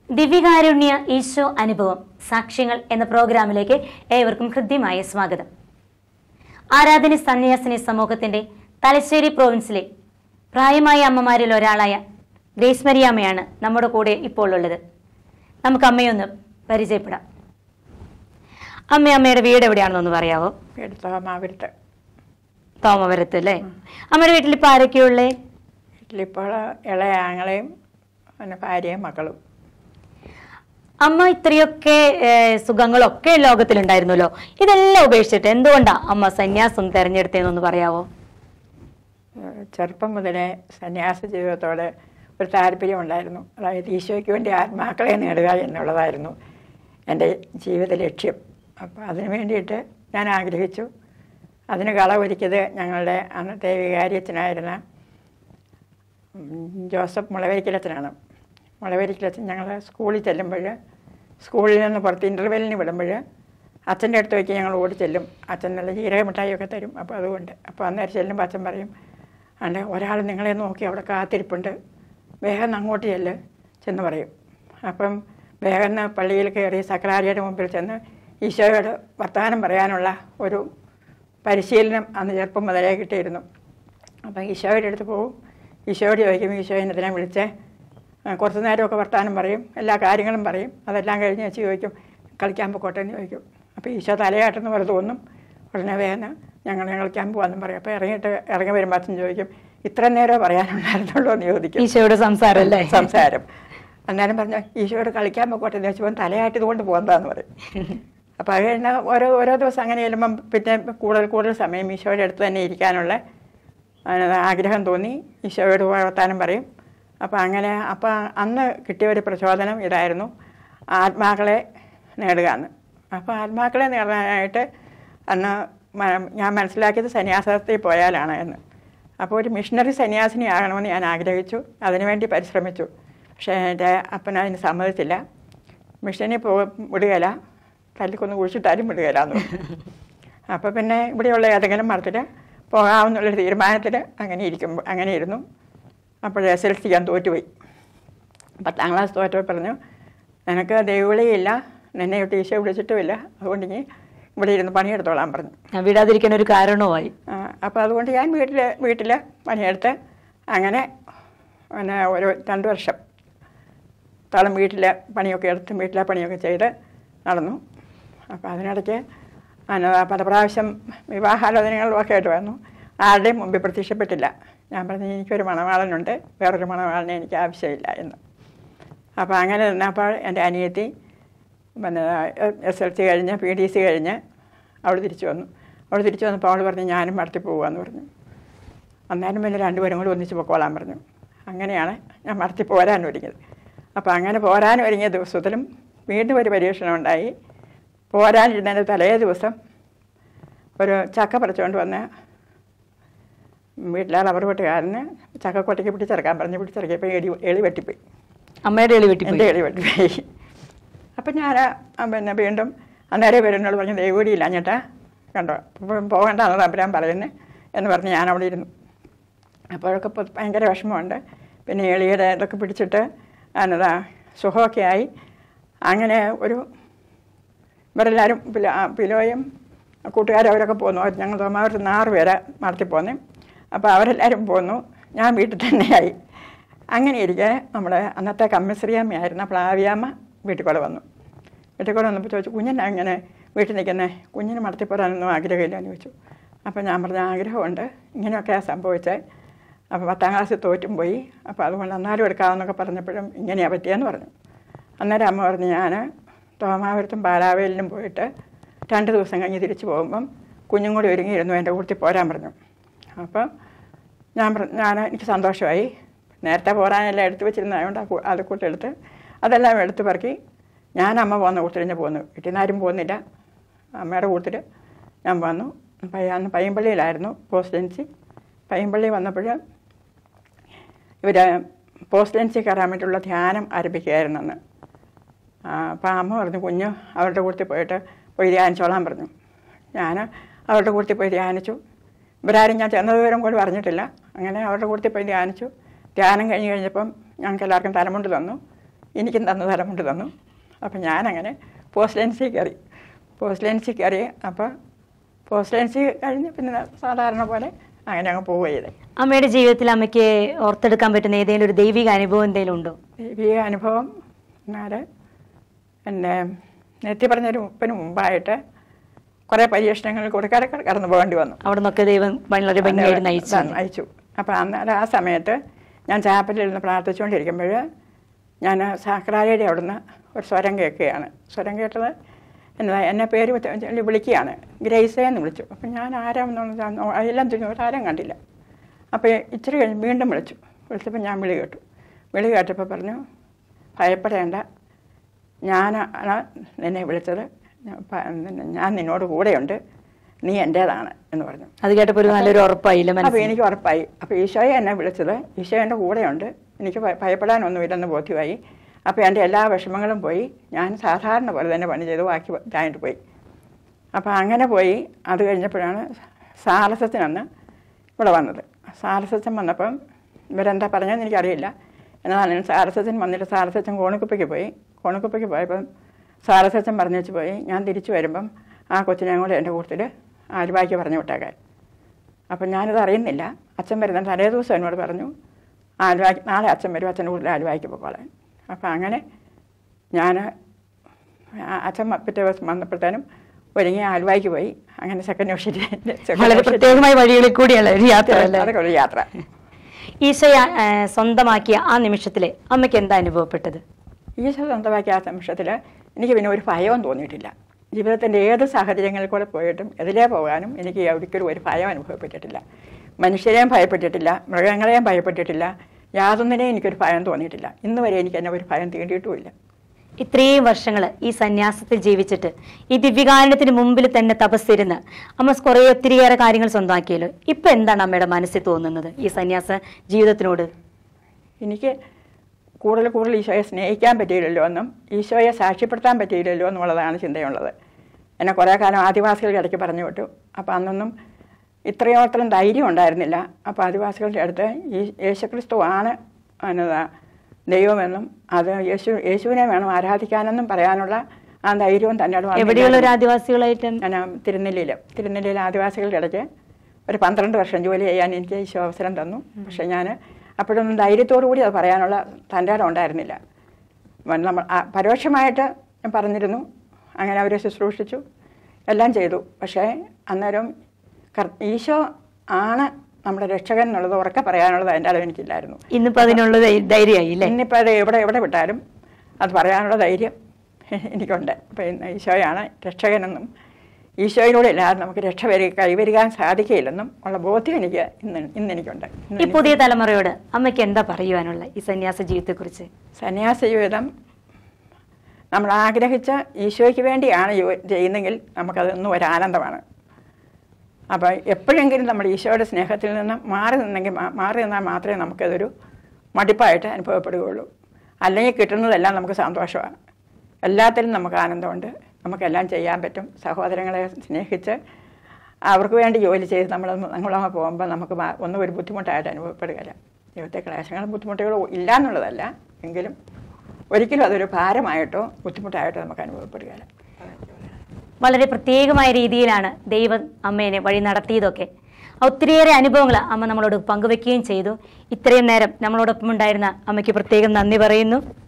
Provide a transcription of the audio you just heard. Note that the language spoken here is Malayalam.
ദിവ്യകാരുണ്യ ഈശോ അനുഭവം സാക്ഷ്യങ്ങൾ എന്ന പ്രോഗ്രാമിലേക്ക് ഏവർക്കും ഹൃദ്യമായ സ്വാഗതം ആരാധന സന്യാസിനി സമൂഹത്തിന്റെ തലശ്ശേരി പ്രോവിൻസിലെ പ്രായമായ അമ്മമാരിൽ ഒരാളായ ഗ്രേസ് മരിയാമ്മയാണ് നമ്മുടെ കൂടെ ഇപ്പോൾ ഉള്ളത് നമുക്ക് അമ്മയൊന്ന് പരിചയപ്പെടാം അമ്മ അമ്മയുടെ വീട് എവിടെയാണെന്നൊന്ന് പറയാവോ എടുത്ത മാവിരുത്ത് തോമവരത്ത് അല്ലേ അമ്മയുടെ വീട്ടിൽ ഇപ്പൊ ആരൊക്കെയുള്ളേ വീട്ടിലിപ്പോൾ ഇളയ ആങ്ങളെയും പിന്നെ ഭാര്യയും മക്കളും അമ്മ ഇത്രയൊക്കെ ഏഹ്, സുഖങ്ങളൊക്കെ ലോകത്തിലുണ്ടായിരുന്നല്ലോ ഇതെല്ലാം ഉപേക്ഷിച്ചിട്ട് എന്തുകൊണ്ടാ അമ്മ സന്യാസം തെരഞ്ഞെടുത്തതെന്നൊന്ന് പറയാവോ ഏഹ് ചെറുപ്പം മുതലേ സന്യാസ ജീവിതത്തോട് ഒരു താല്പര്യമുണ്ടായിരുന്നു അതായത് ഈശോയ്ക്ക് വേണ്ടി ആത്മാക്കളെ നേടുക എന്നുള്ളതായിരുന്നു എൻ്റെ ജീവിത ലക്ഷ്യം അപ്പോൾ അതിനു വേണ്ടിയിട്ട് ഞാൻ ആഗ്രഹിച്ചു അതിന് കളവൊരുക്കിയത് ഞങ്ങളുടെ അന്നത്തെ വികാരിയച്ഛനായിരുന്ന ഉം, ജോസഫ് മുളവരിക്കലച്ചനാണ് മുളവരിക്കലച്ചൻ ഞങ്ങൾ സ്കൂളിൽ ചെല്ലുമ്പോൾ സ്കൂളിൽ നിന്ന് പുറത്ത് ഇൻ്റർവെല്ലിന് വിടുമ്പോൾ അച്ഛൻ്റെ അടുത്ത് വയ്ക്ക് ഞങ്ങൾ ഓടി ചെല്ലും അച്ഛൻ നല്ല ജീരക മിഠായിയൊക്കെ തരും അപ്പോൾ അതുകൊണ്ട് അപ്പോൾ അന്നേരം ചെല്ലുമ്പോൾ അച്ഛൻ പറയും അണ്ട് ഒരാൾ നിങ്ങളെ നോക്കി അവിടെ കാത്തിരിപ്പുണ്ട് വേഗം ഒന്ന് അങ്ങോട്ട് ചെല്ല് ചെന്ന് പറയും അപ്പം വേഗം ഒന്ന് പള്ളിയിൽ കയറി സക്രാരിയുടെ മുമ്പിൽ ചെന്ന് ഈശോയോട് വർത്തമാനം പറയാനുള്ള ഒരു പരിശീലനം അന്ന് ചെറുപ്പം മുതലേ കിട്ടിയിരുന്നു അപ്പം ഈശോയുടെ അടുത്ത് പോകും ഈശോയോട് ചോദിക്കും ഈശോ എന്നതിനെ വിളിച്ചേ ആ, കുറച്ച് നേരമൊക്കെ വർത്തമാനം പറയും എല്ലാ കാര്യങ്ങളും പറയും അതെല്ലാം കഴിഞ്ഞ് വെച്ച് ചോദിക്കും കളിക്കാൻ പോക്കോട്ടെ എന്ന് ചോദിക്കും അപ്പോൾ ഈശോ തലയാട്ടെന്ന് പോലെ തോന്നും ഉടനെ വേഗം ഞങ്ങൾ കളിക്കാൻ പോകാമെന്നും പറയും അപ്പോൾ ഇറങ്ങിയിട്ട് ഇറങ്ങി വരുമ്പോൾ അച്ഛൻ ചോദിക്കും ഇത്ര നേരം പറയാനുണ്ടായിരുന്നുള്ളൂ എന്ന് ചോദിക്കും ഈശോയുടെ സംസാരം അല്ലേ സംസാരം അന്നേരം പറഞ്ഞു ഈശോയോട് കളിക്കാൻ പോക്കോട്ടെ എന്ന് വെച്ചപ്പോൾ തലയാട്ടിത് കൊണ്ട് പോകുന്നതാന്ന് പറയും അപ്പോൾ അത് കഴിഞ്ഞ ഓരോ ഓരോ ദിവസം അങ്ങനെ ചെല്ലുമ്പം പിന്നെ കൂടുതൽ കൂടുതൽ സമയം ഈശോയുടെ അടുത്ത് തന്നെ ഇരിക്കാനുള്ള ആ, ആഗ്രഹം തോന്നി ഈശോയോട് വർത്താനം പറയും അപ്പോൾ അങ്ങനെ അപ്പോൾ അന്ന് കിട്ടിയ ഒരു പ്രചോദനം ഇതായിരുന്നു ആത്മാക്കളെ നേടുക എന്ന് അപ്പോൾ ആത്മാക്കളെ നേടാനായിട്ട് അന്ന് മ- ഞാൻ മനസ്സിലാക്കിയത് സന്യാസത്തിൽ പോയാലാണ് എന്ന് അപ്പോൾ ഒരു മിഷണറി സന്യാസിനി ആകണമെന്ന് ഞാൻ ആഗ്രഹിച്ചു അതിനുവേണ്ടി പരിശ്രമിച്ചു പക്ഷേ എൻ്റെ അപ്പൻ അതിന് സമ്മതിച്ചില്ല മിഷനിൽ പോ വിടുകയില്ല തല്ലിക്കൊന്ന് കുഴിച്ചിട്ടാലും വിടുകയില്ല എന്ന് പറഞ്ഞു. അപ്പോൾ പിന്നെ ഇവിടെയുള്ള ഏതെങ്കിലും മരത്തിൽ പോകാമെന്നുള്ളൊരു തീരുമാനത്തിൽ അങ്ങനെ ഇരിക്കുമ്പോൾ അങ്ങനെ ഇരുന്നു അപ്പോൾ എസ് എൽ സി ഞാൻ തോറ്റുപോയി പത്താം ക്ലാസ് തോറ്റപ്പോൾ പറഞ്ഞു നിനക്ക് ദൈവവിളിയില്ല നിന്നെ ടീച്ചർ വിളിച്ചിട്ടുമില്ല അതുകൊണ്ട് ഇനി ഇവിടെ ഇരുന്ന് പണിയെടുത്തോളാൻ പറഞ്ഞു ഞാൻ വിടാതിരിക്കാൻ ഒരു കാരണവുമായി അപ്പോൾ അതുകൊണ്ട് ഞാൻ വീട്ടിൽ വീട്ടിൽ പണിയെടുത്ത് അങ്ങനെ പിന്നെ ഒരു രണ്ട് വർഷം തോളം വീട്ടിലെ പണിയൊക്കെ എടുത്ത് വീട്ടിലെ പണിയൊക്കെ ചെയ്ത് നടന്നു അപ്പോൾ അതിനിടയ്ക്ക് പിന്നെ പല പ്രാവശ്യം വിവാഹാലോചനകളും ഒക്കെ ആയിട്ട് വന്നു ആരുടെയും മുമ്പിൽ പ്രത്യക്ഷപ്പെട്ടില്ല ഞാൻ പറഞ്ഞു എനിക്കൊരു മണവാളനുണ്ട് വേറൊരു മണവാളനെ എനിക്ക് ആവശ്യമില്ല എന്ന് അപ്പോൾ അങ്ങനെ നിന്നപ്പോൾ എൻ്റെ അനിയത്തി പിന്നെ എസ് എൽ സി കഴിഞ്ഞ് പി ഡി സി കഴിഞ്ഞ് അവൾ തിരിച്ചു വന്നു അവൾ തിരിച്ചു വന്നപ്പോൾ അവൾ പറഞ്ഞു ഞാനും മടത്തി പോകാമെന്ന് പറഞ്ഞു അന്നേരം പിന്നെ രണ്ടുപേരും കൂടി ഒന്നിച്ച് പൊക്കോളാൻ പറഞ്ഞു അങ്ങനെയാണ് ഞാൻ മടത്തി പോരാൻ ഒരുങ്ങിയത് അപ്പോൾ അങ്ങനെ പോരാൻ ഒരുങ്ങിയ ദിവസത്തിലും വീണ്ടും ഒരു പരീക്ഷണം ഉണ്ടായി പോരാനിരുന്നതിൻ്റെ തലേ ദിവസം ഒരു ചക്ക പറിച്ചുകൊണ്ട് വന്ന് വീട്ടിലെ റബ്ബർ വെട്ടുകാരന് ചക്കക്കൊട്ടയ്ക്ക് പിടിച്ചിറക്കാൻ പറഞ്ഞു പിടിച്ചിറക്കിയപ്പോൾ എടി എളി വെട്ടിപ്പോയി അമ്മയുടെ എളി വെട്ടി എൻ്റെ എളി വെട്ടിപ്പോയി അപ്പം ഞാൻ ആ, പിന്നെ വീണ്ടും അന്നേരം വരുന്നോട് പറഞ്ഞു ദൈവടിയില്ല ഞേട്ടാ കണ്ടോ ഇപ്പം പോകണ്ടെന്ന് തമ്പുരാൻ പറയുന്നത് എന്ന് പറഞ്ഞ് ഞാൻ അവിടെ ഇരുന്നു അപ്പോഴൊക്കെ ഇപ്പം ഭയങ്കര വിഷമമുണ്ട് പിന്നെ എളിയുടെ ഇതൊക്കെ പിടിച്ചിട്ട് എന്നതാ സുഖമൊക്കെ ആയി അങ്ങനെ ഒരു ഇവരെല്ലാവരും പില ആ, പിലോയും കൂട്ടുകാരും അവരൊക്കെ പോന്നു അവർ ഞങ്ങൾ തോമാവരത്ത് ആറ് പേരെ നടത്തി പോന്നേ അപ്പോൾ അവരെല്ലാവരും പോന്നു ഞാൻ വീട്ടിൽ തന്നെയായി അങ്ങനെ ഇരിക്കെ നമ്മുടെ അന്നത്തെ കമ്മശ്രീയമ്മയായിരുന്ന പ്ലാവിയമ്മ വീട്ടിൽ കൂടെ വന്നു വീട്ടിൽ കൂടെ വന്നപ്പോൾ ചോദിച്ചു കുഞ്ഞിനെ അങ്ങനെ വീട്ടിൽ നിൽക്കുന്നത് കുഞ്ഞിന് നടത്തി പോരാനൊന്നും ആഗ്രഹമില്ല എന്ന് ചോദിച്ചു അപ്പോൾ ഞാൻ പറഞ്ഞ ആഗ്രഹമുണ്ട് ഇങ്ങനെയൊക്കെയാണ് സംഭവിച്ചത് അപ്പോൾ പത്താം ക്ലാസ്സിൽ തോറ്റും പോയി അപ്പോൾ അതുകൊണ്ട് അന്നാലും എടുക്കാമെന്നൊക്കെ പറഞ്ഞപ്പോഴും ഇങ്ങനെയാണ് പറ്റിയെന്ന് പറഞ്ഞു അന്നേരം അമ്മ പറഞ്ഞു ഞാൻ തോമാപുരത്തും പാലാവേലിലും പോയിട്ട് രണ്ട് ദിവസം കഴിഞ്ഞ് തിരിച്ചു പോകുമ്പം കുഞ്ഞും കൂടി ഒരുങ്ങിയിരുന്നു എൻ്റെ കൂട്ടത്തിൽ പോരാൻ പറഞ്ഞു അപ്പം ഞാൻ പറ- ഞാൻ എനിക്ക് സന്തോഷമായി നേരത്തെ പോരാനെല്ലാം എടുത്ത് വെച്ചിരുന്നതുകൊണ്ട് ആ കു- അത് കൂട്ടെടുത്ത് അതെല്ലാം എടുത്ത് പറക്കി ഞാൻ അമ്മ പോകുന്ന കൂട്ടത്തിൽ ഞാൻ പോന്നു വീട്ടിൽ നിന്ന് ആരും പോകുന്നില്ല അമ്മയുടെ കൂട്ടത്തിൽ ഞാൻ വന്നു പയ്യ അന്ന് പയ്യമ്പള്ളിയിലായിരുന്നു പോസ്റ്റൻസി പയ്യമ്പള്ളി വന്നപ്പോൾ ഇവർ പോസ്റ്റൻസി കയറാൻ വേണ്ടിയുള്ള ധ്യാനം ആരംഭിക്കുകയായിരുന്നു അന്ന് അപ്പോൾ അമ്മ പറഞ്ഞു കുഞ്ഞ് അവരുടെ കൂട്ടത്തിൽ പോയിട്ട് പോയി ധ്യാനിച്ചോളാൻ പറഞ്ഞു ഞാൻ അവരുടെ കൂട്ടത്തിൽ പോയി ധ്യാനിച്ചു ഇവരാരും ഞാൻ ചെന്ന വിവരം പോലും അറിഞ്ഞിട്ടില്ല അങ്ങനെ അവരുടെ കൂട്ടത്തിൽ പോയി ധ്യാനിച്ചു ധ്യാനം കഴിഞ്ഞ് കഴിഞ്ഞപ്പം ഞങ്ങൾക്ക് എല്ലാവർക്കും തലമുണ്ട് തന്നു എനിക്കും തന്നു തലം കൊണ്ട് തന്നു അപ്പം ഞാനങ്ങനെ പോസ്റ്റ് ലൈൻസിൽ കയറി പോസ്റ്റ് ലൈൻസിൽ കയറി അപ്പോൾ പോസ്റ്റ് ലൈൻസിൽ കഴിഞ്ഞ് പിന്നെ സാധാരണ പോലെ അങ്ങനെ അങ്ങ് പോവുക ചെയ്തേ അമ്മയുടെ ജീവിതത്തിൽ അമ്മയ്ക്ക് ഓർത്തെടുക്കാൻ പറ്റുന്ന ഏതെങ്കിലും ഒരു ദൈവിക അനുഭവം എന്തെങ്കിലും ഉണ്ടോ ദൈവിക അനുഭവം എന്നാൽ എൻ്റെ നേരത്തെ പറഞ്ഞൊരു മുപ്പതിന് മുമ്പായിട്ട് കുറേ പരീക്ഷണങ്ങൾ കൊടുക്കാതെ കടന്നു പോകേണ്ടി വന്നു അവിടെ നിന്നൊക്കെ ദൈവം വളരെ ഭംഗിയായിട്ട് നയിച്ചു അന്ന് അയച്ചു അപ്പോൾ അന്നേരം ആ സമയത്ത് ഞാൻ ചാപ്പലിൽ ഇരുന്ന് പ്രാർത്ഥിച്ചുകൊണ്ടിരിക്കുമ്പോൾ ഞാൻ സാക്രാലയുടെ അവിടുന്ന് ഒരു സ്വരം കേൾക്കുകയാണ് സ്വരം കേട്ടത് എന്നതാ എന്നെ പേര് വിളിച്ച് വിളിക്കുകയാണ് ഗ്രേസേ എന്ന് വിളിച്ചു അപ്പം ഞാൻ ആരാമെന്നുള്ള എല്ലാം തിരിഞ്ഞു ഒരാരും കണ്ടില്ല അപ്പോൾ ഇച്ചിരി കഴിഞ്ഞ് വീണ്ടും വിളിച്ചു വിളിച്ചപ്പോൾ ഞാൻ വിളി കേട്ടു വിളി കേട്ടപ്പോൾ പറഞ്ഞു ഭയപ്പെടേണ്ട ഞാനാണ് നിന്നെ വിളിച്ചത് ഞാൻ പ- ഞാൻ നിന്നോട് കൂടെയുണ്ട് നീ എൻ്റേതാണ് എന്ന് പറഞ്ഞു അത് കേട്ടപ്പോൾ ഒരു നല്ലൊരു ഉറപ്പായില്ല അപ്പോൾ മനസ്സിൽ എനിക്ക് ഉറപ്പായി അപ്പോൾ ഈശോയെ എന്നെ വിളിച്ചത് ഈശോ എൻ്റെ കൂടെയുണ്ട് എനിക്ക് ഭയ- ഭയപ്പെടാനൊന്നുമില്ലെന്ന് ബോധ്യമായി അപ്പോൾ എൻ്റെ എല്ലാ വിഷമങ്ങളും പോയി ഞാൻ സാധാരണ പോലെ തന്നെ പണി ചെയ്ത് ബാക്കി ഇതായിട്ട് പോയി അപ്പോൾ അങ്ങനെ പോയി അത് കഴിഞ്ഞപ്പോഴാണ് സാരസത്തിനന്ന് ഇവിടെ വന്നത് സാരസച്ചൻ വന്നപ്പം ഇവരെന്താ പറഞ്ഞതെന്ന് എനിക്കറിയില്ല എന്നതാണ് സാരസച്ചൻ വന്നിട്ട് സാരസച്ചൻ കോണിക്കുപ്പയ്ക്ക് പോയി കോണിക്കുപ്പയ്ക്ക് പോയപ്പം സാരസച്ചൻ പറഞ്ഞു വെച്ച് പോയി ഞാൻ തിരിച്ചു വരുമ്പം ആ കൊച്ചിനെ കൂടെ എൻ്റെ കൂട്ടത്തിൽ ആലുവായ്ക്ക് പറഞ്ഞു വിട്ടേക്കാൻ അപ്പം ഞാനത് അറിയുന്നില്ല അച്ഛൻ വരുന്ന തലേ ദിവസം എന്നോട് പറഞ്ഞു ആലുവായ്ക്ക് നാളെ അച്ഛൻ വരും അച്ഛൻ്റെ കൂടെ ആലുവായ്ക്ക് പോയിക്കോളാൻ അപ്പം അങ്ങനെ ഞാൻ അച്ഛൻ വ- പിറ്റേ ദിവസം വന്നപ്പോഴത്തേനും ഒരുങ്ങി ആലുവായ്ക്ക് പോയി അങ്ങനെ സെക്കൻഡ് വളരെ പ്രത്യേകമായ വഴികളിൽ കൂടിയുള്ള ഒരു യാത്ര അല്ലേ അതൊക്കെ ഒരു യാത്ര ഈശോയെ ആ, സ്വന്തമാക്കിയ ആ നിമിഷത്തിലെ അമ്മയ്ക്ക് എന്താ അനുഭവപ്പെട്ടത് ഈശോ സ്വന്തമാക്കിയ ആ നിമിഷത്തിൽ എനിക്ക് പിന്നെ ഒരു ഭയവും തോന്നിയിട്ടില്ല ജീവിതത്തിൻ്റെ ഏത് സാഹചര്യങ്ങളിൽ കൂടെ പോയിട്ടും എതിലേ പോകാനും എനിക്ക് ഒരിക്കലും ഒരു ഭയം അനുഭവപ്പെട്ടിട്ടില്ല മനുഷ്യരെയും ഭയപ്പെട്ടിട്ടില്ല മൃഗങ്ങളെയും ഭയപ്പെട്ടിട്ടില്ല യാതൊന്നിനെയും എനിക്കൊരു ഭയം തോന്നിയിട്ടില്ല ഇന്ന് വരെ എനിക്ക് എന്നെ ഒരു ഭയം തീണ്ടിയിട്ടുമില്ല ഇത്രയും വർഷങ്ങൾ ഈ സന്യാസത്തിൽ ജീവിച്ചിട്ട് ഈ ദിവ്യകാരണത്തിന് മുമ്പിൽ തന്നെ തപസ്സിരുന്ന് അമ്മ കുറേ ഒത്തിരിയേറെ കാര്യങ്ങൾ സ്വന്തമാക്കിയല്ലോ ഇപ്പൊ എന്താണ് അമ്മയുടെ മനസ്സിൽ തോന്നുന്നത് ഈ സന്യാസ ജീവിതത്തിനോട് എനിക്ക് കൂടുതൽ കൂടുതൽ ഈശോയെ സ്നേഹിക്കാൻ പറ്റിയില്ലല്ലോ എന്നും ഈശോയെ സാക്ഷ്യപ്പെടുത്താൻ പറ്റിയില്ലല്ലോ എന്നുള്ളതാണ് ചിന്തയുള്ളത് എന്നെ കുറേ കാലം ആദിവാസികളുടെ ഇടയ്ക്ക് പറഞ്ഞു വിട്ടു അപ്പോൾ അന്നൊന്നും ഇത്രയോത്രം ധൈര്യം ഉണ്ടായിരുന്നില്ല അപ്പോൾ ആദിവാസികളുടെ അടുത്ത് ഈ യേശുക്രിസ്തു ആണ് എന്നതാ ദൈവമെന്നും അത് യേശു യേശുവിനെ വേണം ആരാധിക്കാനെന്നും പറയാനുള്ള ആ ധൈര്യവും തന്നെ എവിടെയുള്ള ഒരു ആദിവാസികളായിട്ട് ഞാൻ തിരുനെല്ലിയിൽ തിരുനെല്ലിയിൽ ആദിവാസികളുടെ ഇടയ്ക്ക് ഒരു പന്ത്രണ്ട് വർഷം ജോലി ചെയ്യാൻ എനിക്ക് ഈശോ അവസരം തന്നു പക്ഷേ ഞാൻ അപ്പോഴൊന്നും ധൈര്യത്തോടു കൂടി അത് പറയാനുള്ള തൻ്റെ ഇടം ഉണ്ടായിരുന്നില്ല മ- നമ്മൾ ആ പരോക്ഷമായിട്ട് ഞാൻ പറഞ്ഞിരുന്നു അങ്ങനെ അവരെ ശുശ്രൂഷിച്ചു എല്ലാം ചെയ്തു പക്ഷേ അന്നേരം കർ- ഈശോ ആണ് നമ്മുടെ രക്ഷകൻ എന്നുള്ളത് ഉറക്കെ പറയാനുള്ളത് അതിൻ്റെ അളവ് എനിക്കില്ലായിരുന്നു ഇന്നിപ്പോ അതിനുള്ള ധൈ- ധൈര്യമായി അല്ലേ ഇന്നിപ്പോൾ അത് എവിടെ എവിടെ വിട്ടാലും അത് പറയാനുള്ള ധൈര്യം എനിക്കുണ്ട് അപ്പോൾ ഇന്ന് ഈശോയാണ് രക്ഷകനെന്നും ഈശോയിലൂടെ ഇല്ലാതെ നമുക്ക് രക്ഷ വരിക കൈവരികാൻ സാധിക്കില്ലെന്നും ഉള്ള ബോധ്യം എനിക്ക് ഇന്ന് ഇന്ന് എനിക്കുണ്ട് ഇന്ന് ഈ പുതിയ തലമുറയോട് അമ്മയ്ക്ക് എന്താ പറയുവാനുള്ള ഈ സന്യാസ ജീവിതത്തെക്കുറിച്ച് സന്യാസ ജീവിതം നമ്മൾ ആഗ്രഹിച്ച ഈശോയ്ക്ക് വേണ്ടിയാണ് യോ- ചെയ്യുന്നെങ്കിൽ നമുക്കതൊന്നും ഒരു ആനന്ദമാണ് അപ്പോൾ എപ്പോഴെങ്കിലും നമ്മൾ ഈശോയുടെ സ്നേഹത്തിൽ നിന്ന് മാറി നിന്നെങ്കിൽ മാ- മാറി നിന്നാൽ മാത്രമേ നമുക്കതൊരു മടിപ്പായിട്ട് അനുഭവപ്പെടുകയുള്ളൂ അല്ലെങ്കിൽ കിട്ടുന്നതെല്ലാം നമുക്ക് സന്തോഷമാണ് എല്ലാത്തിലും നമുക്ക് ആനന്ദമുണ്ട് നമുക്കെല്ലാം ചെയ്യാൻ പറ്റും സഹോദരങ്ങളെ സ്നേഹിച്ച് അവർക്ക് വേണ്ടി ജോലി ചെയ്ത് നമ്മൾ നമ്മളങ്ങ് പോകുമ്പോൾ നമുക്ക് മാ- ഒന്നും ഒരു ബുദ്ധിമുട്ടായിട്ട് അനുഭവപ്പെടുകയില്ല ജീവിതത്തെ ക്ലേശങ്ങളും ബുദ്ധിമുട്ടുകളോ ഇല്ല എന്നുള്ളതല്ല എങ്കിലും ഒരിക്കലും അതൊരു ഭാരമായിട്ടോ ബുദ്ധിമുട്ടായിട്ടോ നമുക്ക് അനുഭവപ്പെടുകയില്ല വളരെ പ്രത്യേകമായ രീതിയിലാണ് ദൈവം അമ്മേനെ വഴി നടത്തിയതൊക്കെ ഒത്തിരിയേറെ അനുഭവങ്ങൾ അമ്മ നമ്മളോട് പങ്കുവെക്കുകയും ചെയ്തു ഇത്രയും നേരം നമ്മളോടൊപ്പം ഉണ്ടായിരുന്ന അമ്മയ്ക്ക് പ്രത്യേകം നന്ദി പറയുന്നു